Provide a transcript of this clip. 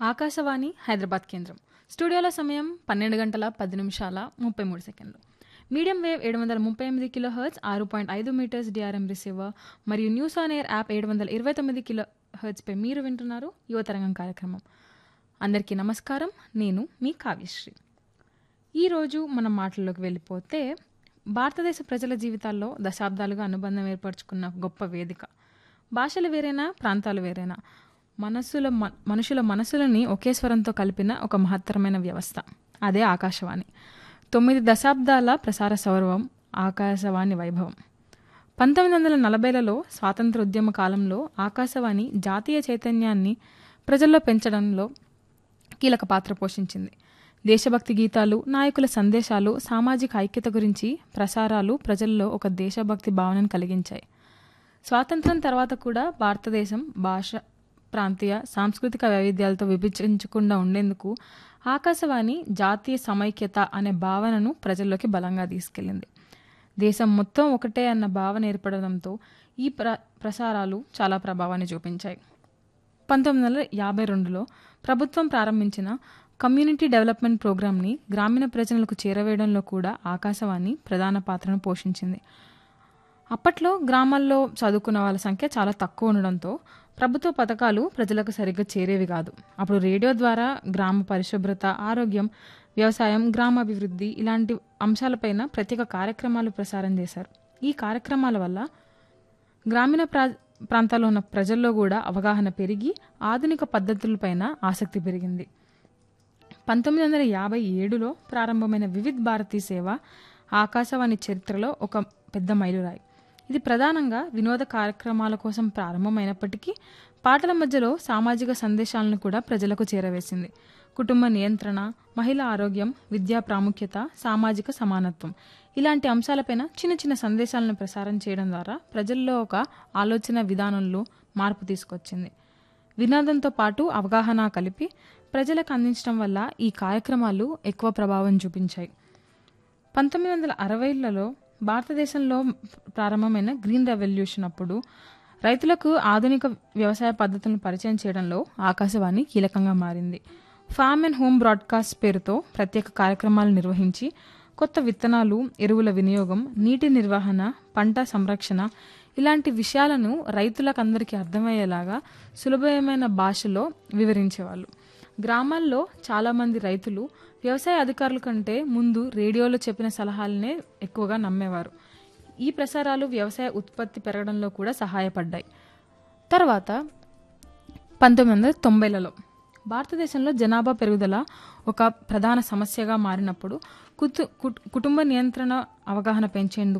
ఆకాశవాణి హైదరాబాద్ కేంద్రం స్టూడియోల సమయం పన్నెండు గంటల పది నిమిషాల ముప్పై మూడు సెకండ్లు మీడియం వేవ్ ఏడు వందల ముప్పై ఎనిమిది కిలో హర్ట్స్ ఆరు పాయింట్ ఐదు మీటర్స్ డిఆర్ఎం రిసీవర్ మరియు న్యూస్ ఆన్ ఎయిర్ యాప్ ఏడు వందల ఇరవై తొమ్మిది కిలో హర్ట్స్పై మీరు వింటున్నారు యువతరంగం కార్యక్రమం అందరికీ నమస్కారం నేను మీ కావ్యశ్రీ ఈరోజు మనం మాటల్లోకి వెళ్ళిపోతే భారతదేశ ప్రజల జీవితాల్లో దశాబ్దాలుగా అనుబంధం ఏర్పరచుకున్న గొప్ప వేదిక భాషలు వేరైనా ప్రాంతాలు వేరైనా మనస్సుల మ- మనుషుల మనసులని ఒకే స్వరంతో కలిపిన ఒక మహత్తరమైన వ్యవస్థ అదే ఆకాశవాణి తొమ్మిది దశాబ్దాల ప్రసార సౌరవం ఆకాశవాణి వైభవం పంతొమ్మిది వందల నలభైలలో స్వాతంత్ర ఉద్యమ కాలంలో ఆకాశవాణి జాతీయ చైతన్యాన్ని ప్రజల్లో పెంచడంలో కీలక పాత్ర పోషించింది దేశభక్తి గీతాలు నాయకుల సందేశాలు సామాజిక ఐక్యత గురించి ప్రసారాలు ప్రజల్లో ఒక దేశభక్తి భావనను కలిగించాయి స్వాతంత్రం తర్వాత కూడా భారతదేశం భాష ప్రాంతీయ సాంస్కృతిక వైవిధ్యాలతో విభజించకుండా ఉండేందుకు ఆకాశవాణి జాతీయ సమైక్యత అనే భావనను ప్రజల్లోకి బలంగా తీసుకెళ్ళింది దేశం మొత్తం ఒకటే అన్న భావన ఏర్పడడంతో ఈ ప్ర ప్రసారాలు చాలా ప్రభావాన్ని చూపించాయి పంతొమ్మిది వందల యాభై రెండులో ప్రభుత్వం ప్రారంభించిన కమ్యూనిటీ డెవలప్మెంట్ ప్రోగ్రామ్ని గ్రామీణ ప్రజలకు చేరవేయడంలో కూడా ఆకాశవాణి ప్రధాన పాత్రను పోషించింది అప్పట్లో గ్రామాల్లో చదువుకున్న వాళ్ళ సంఖ్య చాలా తక్కువ ఉండడంతో ప్రభుత్వ పథకాలు ప్రజలకు సరిగ్గా చేరేవి కాదు అప్పుడు రేడియో ద్వారా గ్రామ పరిశుభ్రత ఆరోగ్యం వ్యవసాయం గ్రామాభివృద్ధి ఇలాంటి అంశాలపైన ప్రత్యేక కార్యక్రమాలు ప్రసారం చేశారు ఈ కార్యక్రమాల వల్ల గ్రామీణ ప్రా ప్రాంతాల్లో ఉన్న ప్రజల్లో కూడా అవగాహన పెరిగి ఆధునిక పద్ధతులపైన ఆసక్తి పెరిగింది పంతొమ్మిది వందల యాభై ఏడులో ప్రారంభమైన వివిధ్ భారతి సేవ ఆకాశవాణి చరిత్రలో ఒక పెద్ద మైలురాయి ఇది ప్రధానంగా వినోద కార్యక్రమాల కోసం ప్రారంభమైనప్పటికీ పాటల మధ్యలో సామాజిక సందేశాలను కూడా ప్రజలకు చేరవేసింది కుటుంబ నియంత్రణ మహిళా ఆరోగ్యం విద్యా ప్రాముఖ్యత సామాజిక సమానత్వం ఇలాంటి అంశాలపైన చిన్న చిన్న సందేశాలను ప్రసారం చేయడం ద్వారా ప్రజల్లో ఒక ఆలోచన విధానంలో మార్పు తీసుకొచ్చింది వినోదంతో పాటు అవగాహన కలిపి ప్రజలకు అందించడం వల్ల ఈ కార్యక్రమాలు ఎక్కువ ప్రభావం చూపించాయి పంతొమ్మిది వందల అరవైలలో భారతదేశంలో ప్రారంభమైన గ్రీన్ రెవల్యూషన్ అప్పుడు రైతులకు ఆధునిక వ్యవసాయ పద్ధతులను పరిచయం చేయడంలో ఆకాశవాణి కీలకంగా మారింది ఫార్మ్ అండ్ హోమ్ బ్రాడ్కాస్ట్ పేరుతో ప్రత్యేక కార్యక్రమాలు నిర్వహించి కొత్త విత్తనాలు ఎరువుల వినియోగం నీటి నిర్వహణ పంట సంరక్షణ ఇలాంటి విషయాలను రైతులకు అందరికీ అర్థమయ్యేలాగా సులభమైన భాషలో వివరించేవాళ్ళు గ్రామాల్లో చాలామంది రైతులు వ్యవసాయ అధికారుల కంటే ముందు రేడియోలో చెప్పిన సలహాలనే ఎక్కువగా నమ్మేవారు ఈ ప్రసారాలు వ్యవసాయ ఉత్పత్తి పెరగడంలో కూడా సహాయపడ్డాయి తర్వాత పంతొమ్మిది వందల తొంభైలలో భారతదేశంలో జనాభా పెరుగుదల ఒక ప్రధాన సమస్యగా మారినప్పుడు కుతు కుట్- కుటుంబ నియంత్రణ అవగాహన పెంచేందుకు